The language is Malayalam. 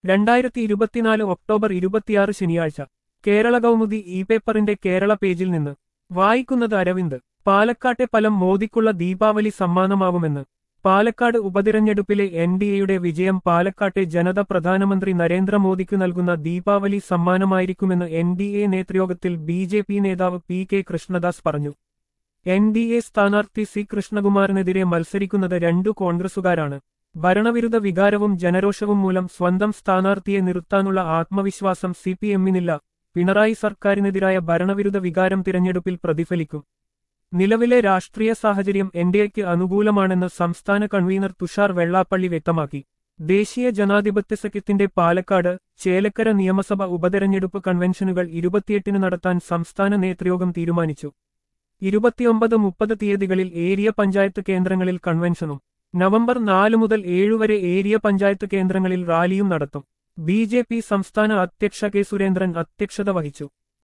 രണ്ടായിരത്തി ഇരുപത്തിനാല് ഒക്ടോബർ ഇരുപത്തിയാറ് ശനിയാഴ്ച കേരള കൗമുദി ഇ പേപ്പറിന്റെ കേരള പേജിൽ നിന്ന് വായിക്കുന്നത് അരവിന്ദ് പാലക്കാട്ടെ ഫലം മോദിക്കുള്ള ദീപാവലി സമ്മാനമാവുമെന്ന് പാലക്കാട് ഉപതിരഞ്ഞെടുപ്പിലെ എൻ ഡി എയുടെ വിജയം പാലക്കാട്ടെ ജനത പ്രധാനമന്ത്രി നരേന്ദ്രമോദിക്ക് നൽകുന്ന ദീപാവലി സമ്മാനമായിരിക്കുമെന്ന് എൻ ഡി എ നേതൃയോഗത്തിൽ ബി ജെ പി നേതാവ് പി കെ കൃഷ്ണദാസ് പറഞ്ഞു എൻ ഡി എ സ്ഥാനാർത്ഥി സി കൃഷ്ണകുമാറിനെതിരെ മത്സരിക്കുന്നത് രണ്ടു കോൺഗ്രസുകാരാണ് ഭരണവിരുദ്ധ വികാരവും ജനരോഷവും മൂലം സ്വന്തം സ്ഥാനാർത്ഥിയെ നിർത്താനുള്ള ആത്മവിശ്വാസം സി പി എമ്മിനില്ല പിണറായി സർക്കാരിനെതിരായ ഭരണവിരുദ്ധ വികാരം തിരഞ്ഞെടുപ്പിൽ പ്രതിഫലിക്കും നിലവിലെ രാഷ്ട്രീയ സാഹചര്യം എൻഡിഎക്ക് അനുകൂലമാണെന്ന് സംസ്ഥാന കൺവീനർ തുഷാർ വെള്ളാപ്പള്ളി വ്യക്തമാക്കി ദേശീയ ജനാധിപത്യ സഖ്യത്തിന്റെ പാലക്കാട് ചേലക്കര നിയമസഭ ഉപതെരഞ്ഞെടുപ്പ് കൺവെൻഷനുകൾ ഇരുപത്തിയെട്ടിന് നടത്താൻ സംസ്ഥാന നേതൃയോഗം തീരുമാനിച്ചു ഇരുപത്തിയൊമ്പത് മുപ്പത് തീയതികളിൽ ഏരിയ പഞ്ചായത്ത് കേന്ദ്രങ്ങളിൽ കൺവെൻഷനും നവംബർ നാല് മുതൽ ഏഴ് വരെ ഏരിയ പഞ്ചായത്ത് കേന്ദ്രങ്ങളിൽ റാലിയും നടത്തും ബി സംസ്ഥാന അധ്യക്ഷ കെ സുരേന്ദ്രൻ അധ്യക്ഷത വഹിച്ചു